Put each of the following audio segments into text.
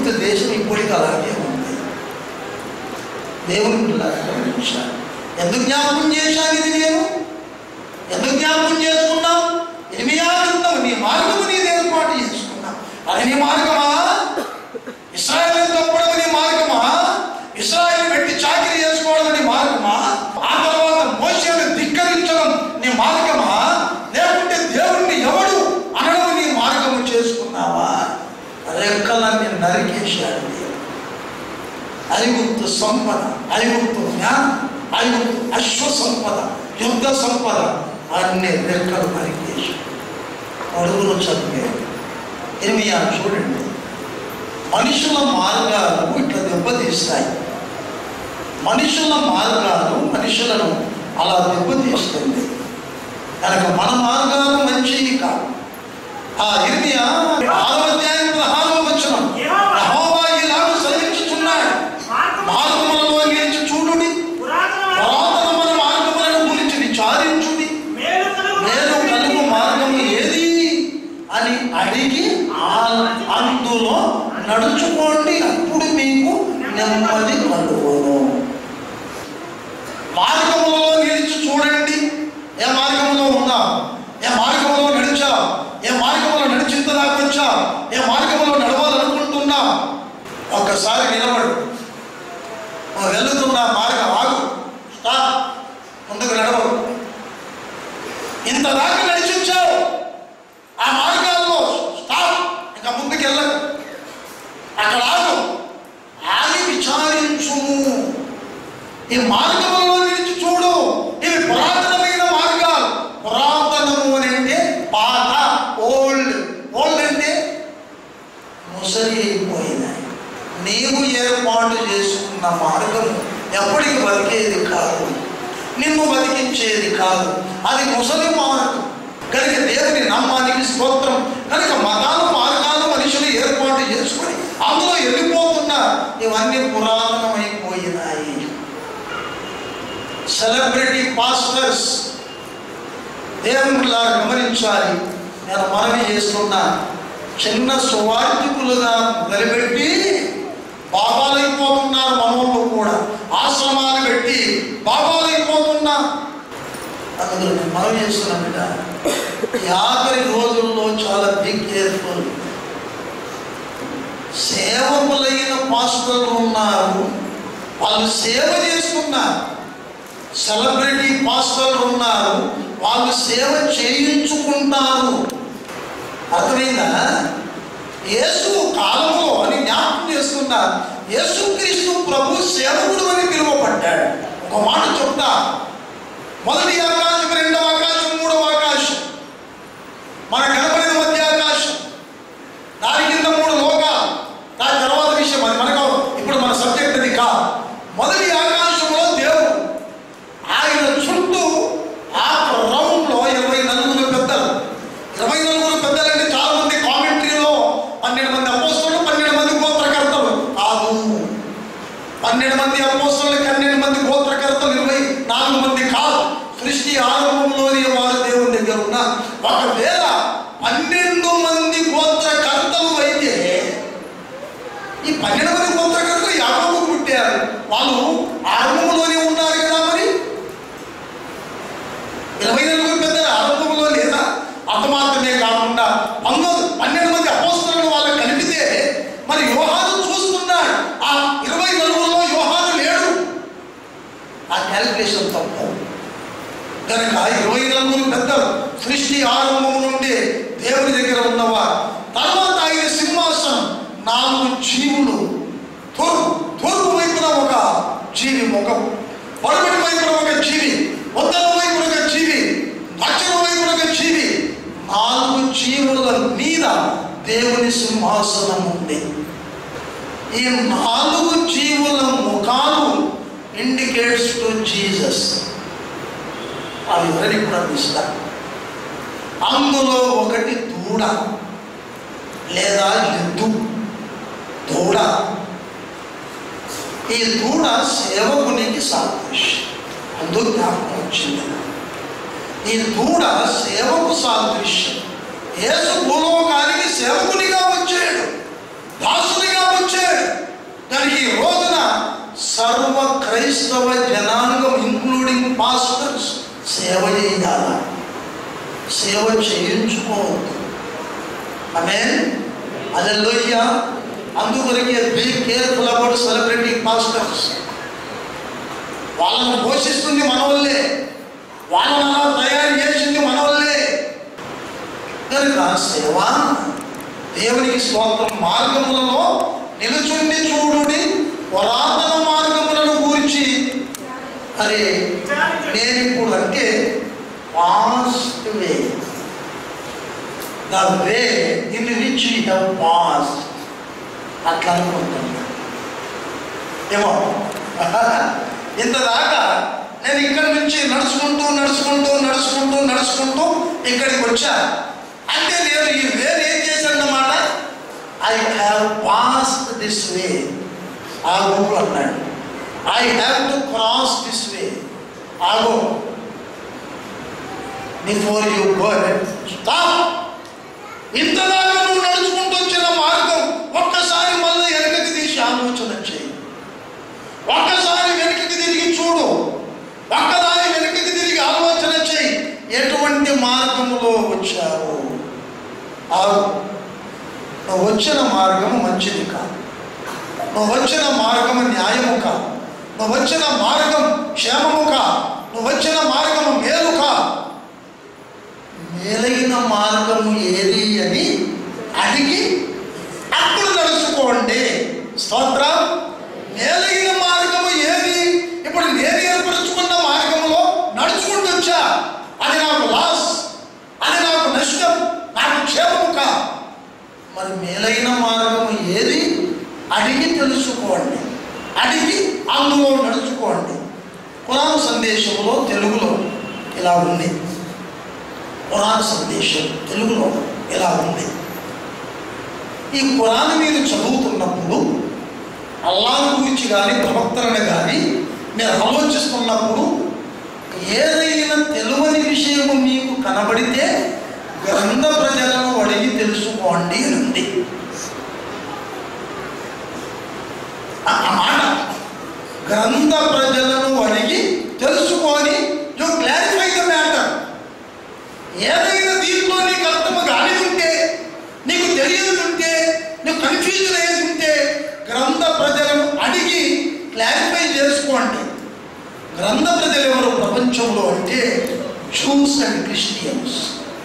ఐగుప్తు దేశం ఇప్పటికి అలాగే ఉంది దేవుని పిల్లలు గమనించాలి ఎందుకు జ్ఞాపకం చేశాను ఇది నేను ఎందుకు జ్ఞాపకం చేసుకున్నావు ఇరిమియా గ్రంథం నీ మార్గము నీది ఏర్పాటు చేసుకున్నావు అది నీ మార్గమా ఇస్రాయల్ తప్పడం నీ మార్గమా ఇస్రాయల్ పెట్టి చాకిరీ చేసుకోవడం నీ మార్గమా ఆ తర్వాత మోసేను ధిక్కరించడం నీ మార్గమా లేకుంటే దేవుణ్ణి ఎవడు అనడం నీ మార్గము చేసుకున్నావా రెక్కలన్నీ నరికేశాడు దేవుడు. ఐగుప్తు సంపద ఐగుప్తు జ్ఞానం ఐగుప్తు అశ్వ సంపద యుద్ధ సంపద అన్ని రెక్కలు నరికేసి అడుగులు చదివాడు ఇరవై చూడండి మనుషుల మార్గాలు ఇట్లా దెబ్బతీస్తాయి మనుషుల మార్గాలు మనుషులను అలా దెబ్బతీస్తుంది కనుక మన మార్గాలు మంచివి కాదు ఆ ఇర్మియా ఆరో అధ్యాయం పదహారవ వచనం యెహోవా ఇలాగ సెలవించుచున్నాడు మార్గములలో నిలిచి చూడుడి పురాతనమైన మార్గములను గురించి విచారించుడి నేను కలుగు మార్గము ఏది అని అడిగి ఆ- అందులో నడుచుకోండి అప్పుడు మీకు నెమ్మది కలుగును మార్గములో నిలిచి చూడండి ఏ మార్గంలో ఉన్నా ఏ మార్గంలో నడిచా ఏ మార్గంలో నడిచింత దాకా వచ్చా ఏ మార్గంలో నడవాలనుకుంటున్నా ఒక్కసారి నిలబడు నువ్వు వెళుతున్న మార్గం ఆగు స్టాప్ ముందుకు నడవడు ఇంత దాకా నడిచించావు ఆ మార్గాల్లో స్టాప్ ఇంకా ముందుకు వెళ్ళకు అక్కడ ఆగు ఆగి విచారించుము ఈ మార్గంలో నిలిచి చూడు ఇవి పురాతనమైన మార్గాలు పురాతనము అని అంటే పాత ఓల్డ్ ఓల్డ్ అంటే ముసలి అయిపోయినాయి నీవు ఏర్పాటు చేసుకున్న మార్గం ఎప్పటికి బతికేది కాదు నిన్ను బతికించేది కాదు అది ముసలి మార్గం కనుక దేవుని నమ్మానికి స్తోత్రం కనుక మతాల మార్గాలు మనుషులు ఏర్పాటు చేసుకొని అందులో వెళ్ళిపోతున్నారు ఇవన్నీ పురాతనమైపోయినాయి సెలబ్రిటీ పాస్టర్స్ దేవునిలా గమనించాలి నేను మనవి చేస్తున్నా చిన్న సువార్థికులుగా మొదలుపెట్టి బాబాలైపోతున్నారు మనోళ్ళు కూడా ఆశ్రమాలు పెట్టి బాబాలైపోతున్నా అందులో నేను మనవి చేస్తున్నా బిడ్డ ఈ ఆఖరి రోజుల్లో చాలా బిగ్ కేర్ఫుల్ సేవకులైన పాస్టర్లు ఉన్నారు వాళ్ళు సేవ చేస్తున్నారు సెలబ్రిటీ పాస్టర్లు ఉన్నారు వాళ్ళు సేవ చేయించుకుంటారు అర్థమైందా యేసు కాలంలో అని జ్ఞాపకం చేస్తున్నారు యేసుక్రీస్తు ప్రభు సేవకుడు అని పిలువబడ్డాడు ఒక మాట చెప్తా మొదటి ఆకాశం రెండవ ఆకాశం మూడవ ఆకాశం మన కనపడిన మధ్య ఆకాశం దాని కింద మూడు లోకాలు దాని తర్వాత విషయం అది మనకు ఇప్పుడు మన సబ్జెక్ట్ అది కాదు మొదటి ఆకాశంలో దేవుడు ఆయన చుట్టూ ఆ రౌండ్లో ఇరవై నలుగురు పెద్దలు ఇరవై నలుగురు పెద్దలంటే చాలా మంది కామెంటరీలో పన్నెండు మంది అపోస్తులు పన్నెండు మంది గోత్రకర్తలు కాదు పన్నెండు మంది అపోస్తులు పన్నెండు మంది గోత్రకర్తలు ఇరవై నాలుగు మంది కాదు సృష్టి ఆరంభంలోని వారు దేవుని దగ్గర ఉన్నారు ఒకవేళ పన్నెండు మంది గోత్రకర్తలు అయితే ఈ పన్నెండు మంది గోత్రకర్తలు యాకోబు పుట్టారు వాళ్ళు ఆరంభంలోనే ఉన్నారు కదా మరి ఇరవై నలుగురు పెద్దలు ఆరంభంలో లేదా అంత మాత్రమే కాకుండా పంతొమ్మిది పన్నెండు మంది అపోస్తులను వాళ్ళకి కలిపితే మరి యోహాను చూస్తున్నాడు ఆ ఇరవై నలుగురులో యోహాను లేడు ఆ క్యాలిక్యులేషన్ తప్పు కనుక ఇరవై నలుగురు పెద్దలు సృష్టి ఆరంభం నుండి దేవుని దగ్గర ఉన్నవారు తర్వాత ఆయన సింహాసనం నాలుగు జీవులు తూర్పు తూర్పు వైపున ఒక జీవి ముఖం పడమటి వైపున ఒక జీవి ఉత్తర వైపున ఒక జీవి దక్షిణ వైపున ఒక జీవి నాలుగు జీవుల మీద దేవుని సింహాసనం ఉంది ఈ నాలుగు జీవుల ముఖాలు ఇండికేట్స్ టు జీసస్ అవి ఎవరిని కూడా ఇస్తారు అందులో ఒకటి దూడ లేదా ఎద్దు దూడ ఈ దూడ సేవకునికి సాదృశ్యం అందుకు జ్ఞాపకం వచ్చింది ఈ దూడ సేవకు సాదృశ్యం యేసు భూలోకానికి సేవకునిగా వచ్చాడు దాసునిగా వచ్చాడు కనుక ఈ రోజున సర్వ క్రైస్తవ జనాంగం ఇంక్లూడింగ్ పాస్టర్స్ సేవ చేయాల సేవ చేయించుకోవద్దు ఆమె అలెల్లోయ్య అందుకొరకే be careful about celebrity pastors వాళ్ళని పోషిస్తుంది మన వల్లే వాళ్ళని అలా తయారు చేసింది మన వల్లే కనుక సేవ దేవునికి స్తోత్రం మార్గములలో నిలుచుండి చూడుడి పురాతన మార్గములను గూర్చి అరే నేను ఇప్పుడు అంటే passed way the way in which you have passed అట్లా అనుకుంటున్నా ఏమో ఇంతదాకా నేను ఇక్కడి నుంచి నడుచుకుంటూ నడుచుకుంటూ నడుచుకుంటూ నడుచుకుంటూ ఇక్కడికి వచ్చా అంటే నేను ఈ వేరు ఏం చేశానన్నమాట I have passed this way ఆ గుంపు అన్నాడు I have to cross this way ఆగో బిఫోర్ యూ గో స్టాప్ ఇంతదాకా నువ్వు నడుచుకుంటూ వచ్చిన మార్గం ఒక్కసారి మళ్ళీ వెనకకి తీసి ఆలోచన చేయి ఒక్కసారి వెనకకి తిరిగి చూడు ఒక్కదాని వెనకకి తిరిగి ఆలోచన చేయి ఎటువంటి మార్గములో వచ్చావు ఆగు నువ్వు వచ్చిన మార్గము మంచిది కాదు నువ్వు వచ్చిన మార్గము న్యాయము కాదు నువ్వు వచ్చిన మార్గం క్షేమము కా నువ్వు వచ్చిన మార్గము మేలు కా మేలైన మార్గము ఏది అని అడిగి అప్పుడు నడుచుకోండి స్తోత్రం మేలైన మార్గము ఏది ఇప్పుడు నేను ఏర్పరచుకున్న మార్గములో నడుచుకుంటూ వచ్చా అది నాకు లాస్ అది నాకు నష్టం నాకు క్షేమము కా మరి మేలైన మార్గము ఏది అడిగి తెలుసుకోండి అడిగి అందులో నడుచుకోండి కురాన్ సందేశంలో తెలుగులో ఇలా ఉంది కురాన్ సందేశం తెలుగులో ఇలా ఉంది ఈ కురాన్ మీరు చదువుతున్నప్పుడు అల్లాహ్ గురించి కానీ ప్రవక్తలను కానీ మీరు ఆలోచిస్తున్నప్పుడు ఏదైనా తెలియని విషయము మీకు కనబడితే గ్రంథ ప్రజలను అడిగి తెలుసుకోండి అని ఉంది ఆ ఆ మాట గ్రంథ ప్రజలను అడిగి తెలుసుకొని యు క్లారిఫై ద మ్యాటర్ ఏదైనా దీంట్లో నీకు అర్థము కాని ఉంటే నీకు తెలియదు ఉంటే నువ్వు కన్ఫ్యూజన్ అయ్యేది ఉంటే గ్రంథ ప్రజలను అడిగి క్లారిఫై చేసుకోండి గ్రంథ ప్రజలు ఎవరు ప్రపంచంలో అంటే జూస్ అండ్ క్రిస్టియన్స్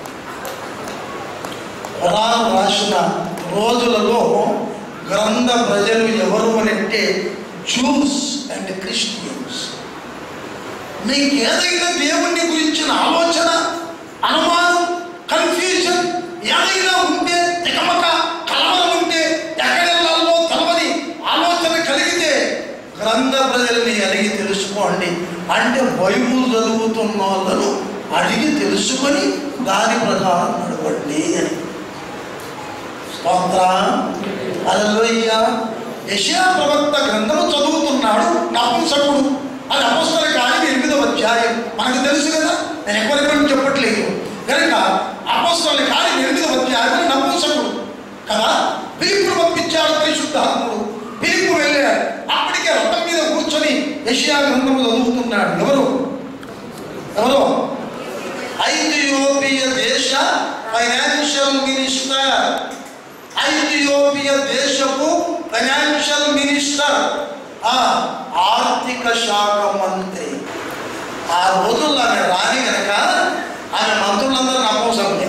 ఖురాన్ రాసిన రోజులలో గ్రంథ ప్రజలు ఎవరు అని అంటే జూస్ అండ్ క్రిస్టియన్స్ మీకు ఏదైనా దేవుని గురించిన ఆలోచన అనుమానం కన్ఫ్యూజన్ ఏదైనా ఉంటే తికమక కలవరం ఉంటే ఎక్కడెళ్ళాలో తెలవని ఆలోచన కలిగితే గ్రంథ ప్రజల్ని అడిగి తెలుసుకోండి అంటే బైబుల్ చదువుతున్న వాళ్ళను అడిగి తెలుసుకొని దాని ప్రకారం నడవండి అని స్తోత్ర అలలోయ్య యశా ప్రవక్త గ్రంథము చదువుతున్నాడు నపుంసకుడు అది అపస్తల కార్యం ఎనిమిదవ అధ్యాయం మనకు తెలుసు కదా నేను ఎవరికీ చెప్పట్లేదు కనుక అపస్తల కార్యం ఎనిమిదవ అధ్యాయం నపుంసకుడు కదా పిలుపును పంపించాడు పరిశుద్ధాత్ముడు పిలుపు వెళ్ళాడు అప్పటికే రథం మీద కూర్చొని యశయా గ్రంథము చదువుతున్నాడు ఎవరు ఎవరు ఐథియోపియ దేశ ఫైనాన్షియల్ మినిస్టర్ ఐథియోపియ దేశపు ఫైనాన్షియల్ మినిస్టర్ ఆ ఆర్థిక శాఖ మంత్రి ఆ రోజుల్లో ఆమె రాని కనుక ఆమె మంత్రులందరూ నపోసంలే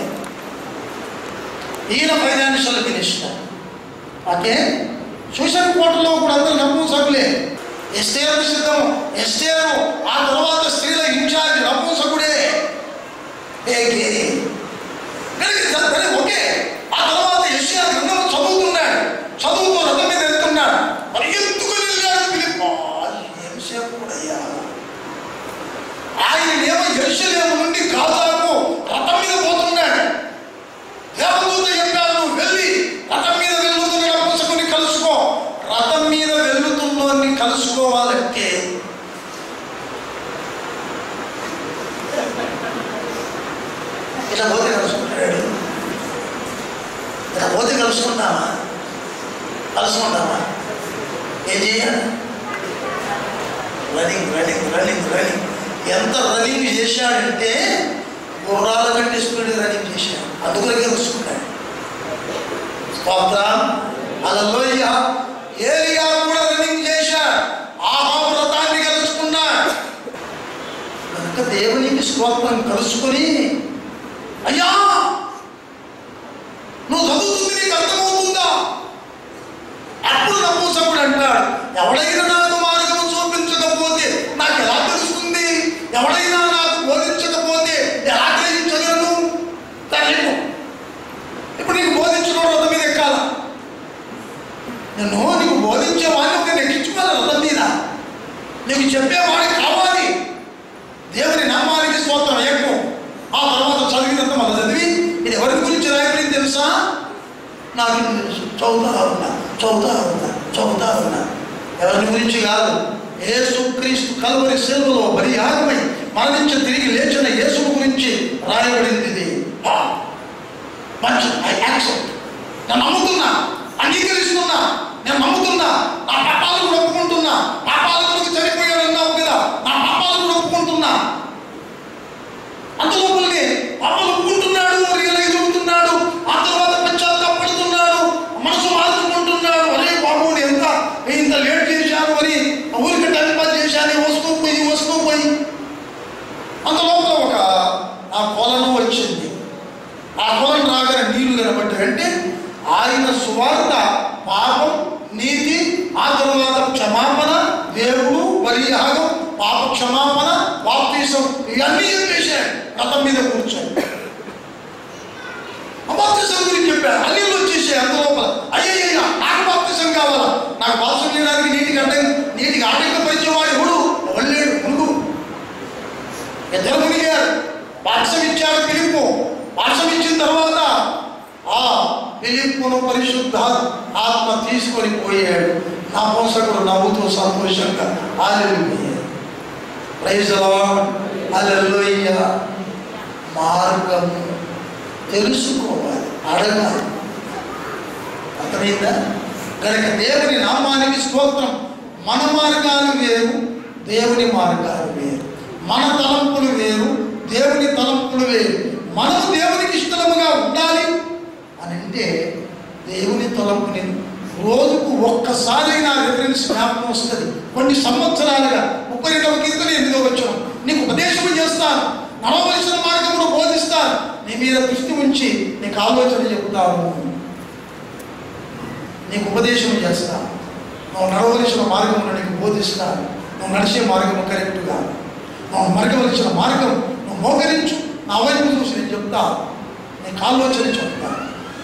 ఈయన ఫైనాన్షియల్ మినిస్టర్ ఓకే సూషన్ కోటలో కూడా అందరూ నపుంసకులే ఎస్టేరు సిద్ధం ఎస్టేరు ఆ తర్వాత స్త్రీల ఇన్ఛార్జ్ నపుంసకుడే ఏకే కనుక సరే ఓకే ఆ తర్వాత యెషయా గ్రంథం చదువుతున్నాడు చదువుతూ రథం మీద వెళ్తున్నాడు మరి ఎందుకు వెళ్ళాడు పిలిపా ఏం సేపుడయ్యా ఆయన ఏమో ఎరుసలేము నుండి గాజాకు రథం మీద పోతున్నాడు దేవదూత చెప్పాడు నువ్వు వెళ్ళి రథం మీద వెళ్తున్న నపుంసకుని కలుసుకో రథం మీద వెళ్తున్నోని కలుసుకోవాలంటే ఇట్లా పోతే కలుసుకుంటాడు ఇట్లా పోతే కలుసుకుంటామా కలుసుకుంటామా ఏం చేయాలి రన్నింగ్ రన్నింగ్ రన్నింగ్ రన్నింగ్ ఎంత రన్నింగ్ చేశాడంటే గుర్రాల కంటే స్పీడ్ రన్నింగ్ చేశాడు అందుకు గెలుచుకున్నాడు స్తోత్రం అలలోయ ఏలియా కూడా రన్నింగ్ చేశాడు ఆహా వ్రతాన్ని గెలుచుకున్నాడు కనుక దేవునికి స్తోత్రం కలుసుకొని అయ్యా నువ్వు చదువుతుంది నీకు అర్థమవుతుందా అప్పుడు నపూసకుడు అంటాడు ఎవడైనా నాకు మార్గం చూపించకపోతే నాకు ఎలా తెలుస్తుంది ఎవడైనా నాకు బోధించకపోతే ఎలా గ్రహించగలను తెలియదు ఇప్పుడు నీకు బోధించడం రథం మీద ఎక్కాల నేను నీకు బోధించే వాడిని ఒక నెక్కించుకోవాలి రథం మీద నీకు చెప్పేవాడి కావాలి దేవుని నామానికి స్తోత్రం ఎక్కువ ఆ తర్వాత చదివినంత మళ్ళీ చదివి ఇది ఎవరి గురించి రాయబడింది తెలుసా నాకు ఇది తెలుసు చదువుతా ఉన్నా చదువుతా ఉన్నా చదువుతా ఉన్నా ఎవరి గురించి కాదు యేసుక్రీస్తు కలువరి సేవలో బలియాగమై మరణించి తిరిగి లేచిన యేసు గురించి రాయబడింది ఇది ఆ, మంచి ఐ యాక్సెప్ట్ నేను నమ్ముతున్నా అంగీకరిస్తున్నా నేను నమ్ముతున్నా నా పాపాలు కూడా ఒప్పుకుంటున్నా పాపాల కొరకు చనిపోయాడు అన్నావు కదా నా పాపాలు కూడా ఒప్పుకుంటున్నా అంత లోపలనే పాపాలు ఒప్పుకుంటున్నాడు రియలైజ్ అవుతున్నాడు ఆ తర్వాత పశ్చాత్తాపడుతున్నాడు మనసు మార్చుకుంటున్నాడు అరే బాబు నేను ఎంత ఇంత లేట్ చేశాను అని ఊరికి టైం పాస్ చేశాను వస్తూ పోయి వస్తూ పోయి అంత లోపల ఒక ఆ కొలను వచ్చింది ఆ కొలను రాగానే నీళ్లు కనబడ్డాయి అంటే ఆయన సువార్త పాపం నీతి ఆ తరువాత క్షమాపణ దేవుడు బలియాగం పాప క్షమాపణ బాప్తీసం ఇవన్నీ చెప్పేశాడు రథం మీద కూర్చొని బాప్తిసం గురించి చెప్పాడు అన్ని వచ్చేసాయి అంత లోపల అయ్యయ్య నాకు బాప్తిసం కావాలా నాకు బాప్తిసం చేయడానికి నీటికి అడ్డ నీటికి ఆటంకపరిచేవాడు ఎవడు ఎవరు లేడు మునుగు ఇద్దరు మునిగారు బాప్సం ఇచ్చాడు పిలుపు బాప్సం ఇచ్చిన తర్వాత ఆ పిలుపును పరిశుద్ధ ఆత్మ తీసుకొని పోయాడు నా పోషకుడు నవ్వుతూ సంతోషంగా ఆలెలుయ్యాడు ప్రైజ్ అలెలుయ్య మార్గము తెలుసుకోవాలి అడగాలి అర్థమైందా కనుక దేవుని నామానికి స్తోత్రం మన మార్గాలు వేరు దేవుని మార్గాలు వేరు మన తలంపులు వేరు దేవుని తలంపులు వేరు మనము దేవునికి ఇష్టముగా ఉండాలి అని అంటే దేవుని తలంపుని రోజుకు ఒక్కసారైనా రిఫరెన్స్ జ్ఞాపకం వస్తుంది కొన్ని సంవత్సరాలుగా ముప్పై రెండవ కీర్తన ఎనిమిదో వచ్చాను నీకు ఉపదేశం చేస్తాను నడవలసిన మార్గమును బోధిస్తాను నీ మీద దృష్టి ఉంచి నీకు ఆలోచన చెబుతాను నీకు ఉపదేశం చేస్తాను నువ్వు నడవలసిన మార్గమును నీకు బోధిస్తాను నువ్వు నడిచే మార్గము కరెక్ట్గా నువ్వు మరగవలసిన మార్గం నువ్వు మోకరించు నా వైపు చూసి నేను చెప్తా నీకు ఆలోచన చెప్తాను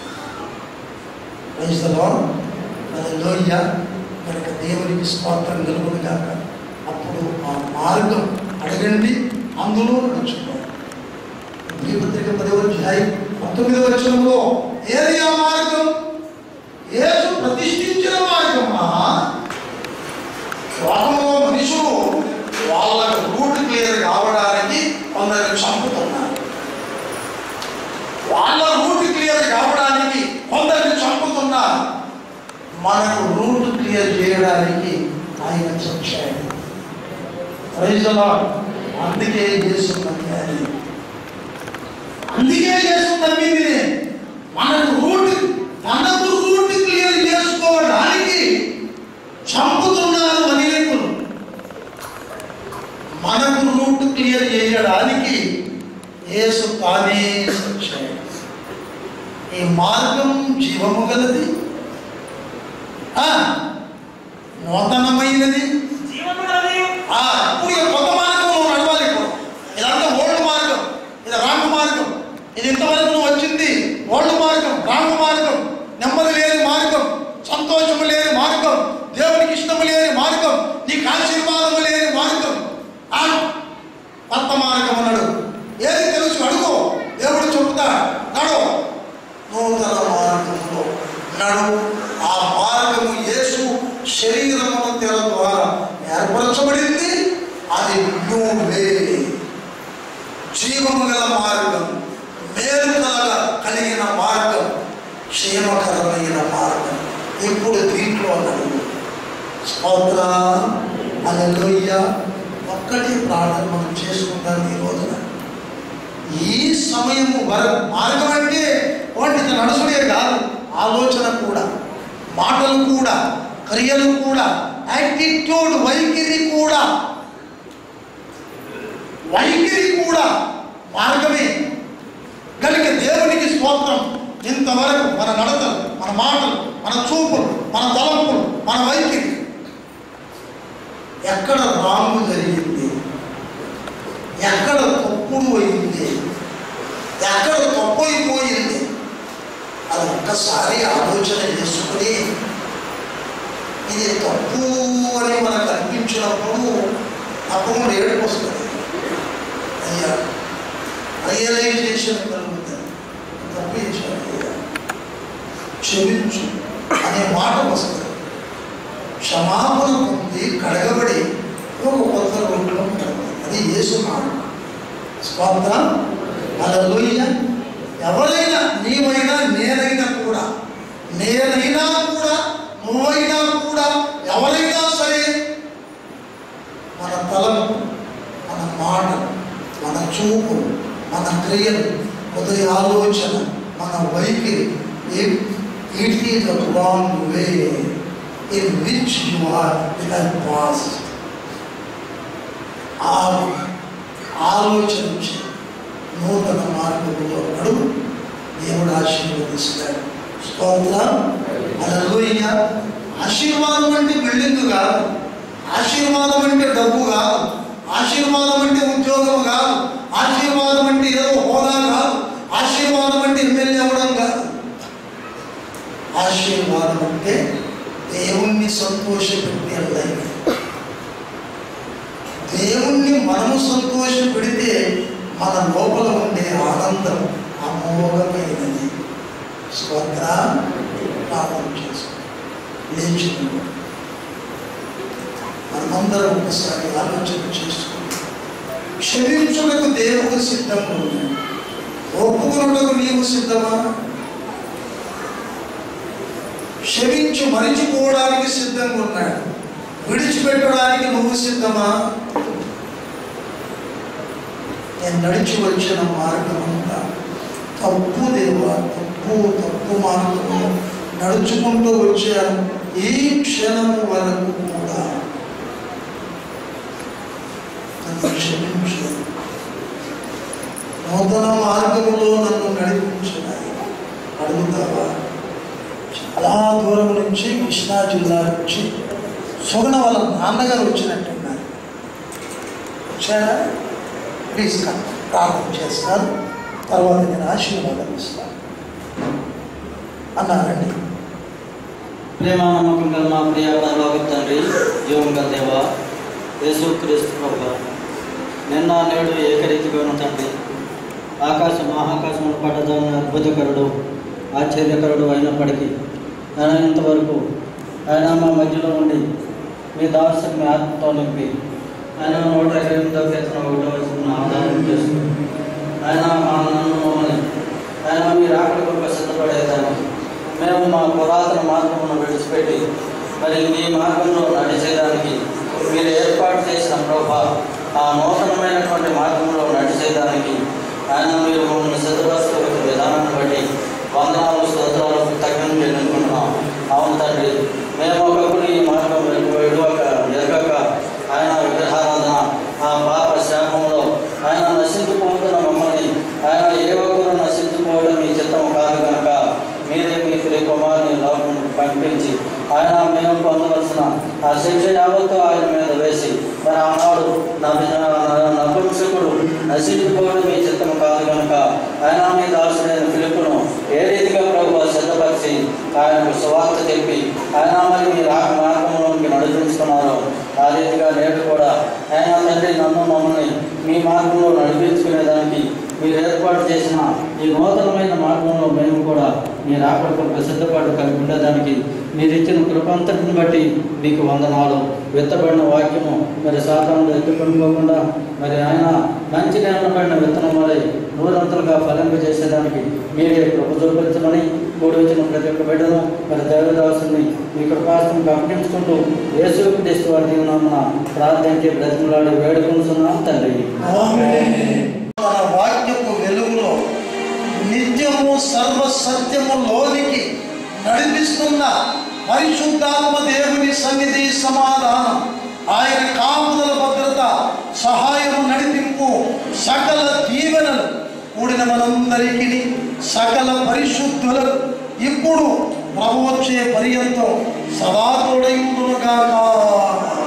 లోయ కనుక దేవునికి స్తోత్రం కలుగును కాక అప్పుడు ఆ మార్గం అడగండి అందులో నడుచుకోవాలి ఈ పత్రిక పదవ అధ్యాయం పంతొమ్మిదవ వచనంలో ఏది ఆ మార్గం యేసు ప్రతిష్ఠించిన మార్గమా లోకంలో మనుషులు వాళ్ళ రూట్ క్లియర్ కావడానికి కొందరు చంపుతున్నారు వాళ్ళ రూట్ క్లియర్ కావడానికి కొందరిని చంపుతున్నారు మనకు రూట్ క్లియర్ చేయడానికి ఆయన చచ్చాడు ప్రైజ్ ద లార్డ్. అందుకే చేస్తున్నది అది అందుకే చేస్తున్నది మనకు రూట్ మనకు రూట్ క్లియర్ చేసుకోవడానికి చంపుతున్నారు అనేకులు మనకు రూట్ క్లియర్ చేయడానికి యేసు తానే వచ్చాడు ఈ మార్గం జీవము గలది ఆ, నూతనమైనది జీవమున్నది ఆ, ఇప్పుడు ఇక కొత్త మార్గం నువ్వు నడవాలి ఇప్పుడు ఇదంతా ఓల్డ్ మార్గం ఇది రాంగ్ మార్గం ఇది ఇంతవరకు నువ్వు వచ్చింది ఓల్డ్ మార్గం రాంగ్ మార్గం నెమ్మది లేని మార్గం సంతోషము లేని మార్గం దేవునికి ఇష్టము లేని మార్గం నీకు ఆశీర్వాదము లేని మార్గం ఆ, కొత్త మార్గం అన్నాడు ఏది తెలుసు అడుగు దేవుడు చెబుతా నడు నూతన మార్గంలో నడు ఆ మార్గము యేసు శరీరమును తెర ద్వారా ఏర్పరచబడింది అది నువ్వే జీవము గల మార్గం మేలు కలగ కలిగిన మార్గం క్షేమకరమైన మార్గం ఇప్పుడు దీంట్లో నడువు స్తోత్ర అలలోయ్య ఒక్కటి ప్రార్థన మనం చేసుకుంటాం ఈ రోజున ఈ సమయం వరకు మార్గం అంటే వాటి నడుచుడే కాదు ఆలోచన కూడా మాటలు కూడా క్రియలు కూడా యాటిట్యూడ్ వైఖరి కూడా వైఖరి కూడా మార్గమే కనుక దేవునికి స్తోత్రం ఇంతవరకు మన నడతలు మన మాటలు మన చూపులు మన తలంపులు మన వైఖరి ఎక్కడ రాంగు జరిగింది ఎక్కడ తప్పుడు అయింది ఎక్కడ తప్పు అయిపోయింది అది ఒక్కసారి ఆలోచన చేసుకుని ఇది తప్పు అని మనకు అనిపించినప్పుడు తప్పకుండా ఏడుపు వస్తుంది అయ్యా రియలైజేషన్ కలుగుతుంది తప్పు చేశాను అయ్యా క్షమించు అనే మాట వస్తుంది క్షమాపణ పొంది కడగబడి ఒక కొత్త రోడ్లో ఉంటుంది అది యేసు మాట స్వార్థం అలలోయ ఎవరైనా నీవైనా నేనైనా కూడా నేనైనా కూడా నువ్వైనా కూడా ఎవరైనా సరే మన తలకు మన మాట మన చూపు మన క్రియలు ఉదయ ఆలోచన మన వైఖరి it is the wrong way in which you are pass ఆలోచించి నూతన మార్గంలో నడువు దేవుడు ఆశీర్వదిస్తాడు స్తోత్రం అలలోయ ఆశీర్వాదం అంటే బిల్డింగ్ కాదు ఆశీర్వాదం అంటే డబ్బు కాదు ఆశీర్వాదం అంటే ఉద్యోగం కాదు ఆశీర్వాదం అంటే ఏదో హోదా కాదు ఆశీర్వాదం అంటే ఎమ్మెల్యే అవ్వడం కాదు ఆశీర్వాదం అంటే దేవుణ్ణి సంతోషపెట్టే లైఫ్ దేవుణ్ణి మనము సంతోష పెడితే మన లోపల ఉండే ఆనందం అమోఘమైనది స్వగ్ర ప్రార్థన చేసుకో లేచి నిలబడు. మనమందరం ఒకసారి ఆలోచన చేసుకుంటాం క్షమించుటకు దేవుడు సిద్ధంగా ఉన్నాడు ఒప్పుకున్నటకు నీవు సిద్ధమా క్షమించి మరిచిపోవడానికి సిద్ధంగా ఉన్నాడు విడిచిపెట్టడానికి నువ్వు సిద్ధమా నేను నడిచి వచ్చిన మార్గం అంతా తప్పు దేవా తప్పు తప్పు మార్గము నడుచుకుంటూ వచ్చాను ఈ క్షణము వరకు కూడా నన్ను క్షమించు నూతన మార్గములో నన్ను నడిపించినాయి అడుగుతావా చాలా దూరం నుంచి కృష్ణా జిల్లా నుంచి సుగణ వాళ్ళ నాన్నగారు వచ్చినట్టున్నారు వచ్చారా ప్లీజ్ కమ్ ప్రార్థన చేస్తారు తర్వాత నేను ఆశీర్వాదం ఇస్తాను అన్నారండి ప్రేమ నమ్మకం గల మా ప్రియ పరలోక తండ్రి జీవం గల దేవ యేసుక్రీస్తు ప్రభు నిన్న నేడు ఏకరీతిగా ఉన్న తండ్రి ఆకాశం మహాకాశమును పట్టదాని అద్భుతకరుడు ఆశ్చర్యకరుడు అయినప్పటికీ ఆయన ఇంతవరకు ఆయన మా మధ్యలో ఉండి మీ దాసుని మీ ఆత్మతో నింపి ఆయన నూట ఇరవై ఎనిమిదో కీర్తన ఒకటో వచనం ఆధారం చేసుకుని ఆయన మా నన్ను మమ్మల్ని ఆయన మీరు ఆకలి కొరకు సిద్ధపడేదాన్ని మేము మా పురాతన మార్గమును విడిచిపెట్టి మరి మీ మార్గంలో నడిచేదానికి మీరు ఏర్పాటు చేసిన ప్రభా ఆ నూతనమైనటువంటి మార్గంలో నడిచేదానికి ఆయన మీరు మమ్మల్ని సిద్ధపరచుకోవలసిన విధానాన్ని బట్టి వందనాలు స్తోత్రాలు తగ్గిన చెల్లించుకుంటున్నాం అవును తండ్రి మేము ఒకప్పుడు ఈ మార్గం విడవక ఎరగక ఆయన విగ్రహారాధన ఆ పాప శాపంలో ఆయన నశించుకుంటున్న మమ్మల్ని ఆయన ఏ ఒక్కరు నశించుకోవడం మీ చిత్తం కాదు కనుక మీరే మీ ప్రియ కుమారుని లోకం పంపించి ఆయన మేము పొందవలసిన ఆ శిక్ష యావత్తు ఆయన మీద వేసి మరి ఆనాడు నభి- నపుంసకుడు నశించుకోవడం మీ చిత్తం కాదు కనుక ఆయన మీ దాసుడైన పిలుపును ఏ రీతిగా ప్రభు సిద్ధపరిచి ఆయనకు సువార్త చెప్పి ఆయన మరి మీ రాక మార్గంలోకి నడిపించుకున్నారో ఆ రీతిగా నేడు కూడా ఆయన తండ్రి నన్ను మమ్మల్ని మీ మార్గంలో నడిపించుకునేదానికి మీరు ఏర్పాటు చేసిన ఈ నూతనమైన మార్గంలో మేము కూడా మీ రాకడ కొరకు సిద్ధపాటు కలిగి ఉండేదానికి మీరు ఇచ్చిన కృపంతటిని బట్టి మీకు వందనాలు విత్తబడిన వాక్యము మరి సాతాను ఎత్తుకొనుకోకుండా మరి ఆయన మంచి పడిన విత్తనం వలె నూరంతలుగా ఫలింపజేసేదానికి మీరే కృప చూపించమని మూడు వచ్చిన ప్రతి ఒక్క బిడ్డను మరి దేవదాసుని మీ కృపాసం గమనించుకుంటూ యేసు క్రీస్తు వారి దీవనామన ప్రార్థించి బ్రతిమలాడి వేడుకుంటున్నాం తండ్రి మన వాక్యపు వెలుగులో నిత్యము సర్వ సత్యము లోనికి నడిపిస్తున్న పరిశుద్ధాత్మ దేవుని సన్నిధి సమాధానం ఆయన కాపుదల భద్రత సహాయము నడిపింపు సకల దీవెనలు కూడిన మనందరికీ సకల పరిశుద్ధులకు ఇప్పుడు ప్రభు వచ్చే పర్యంతం సదా తోడైందునుగాక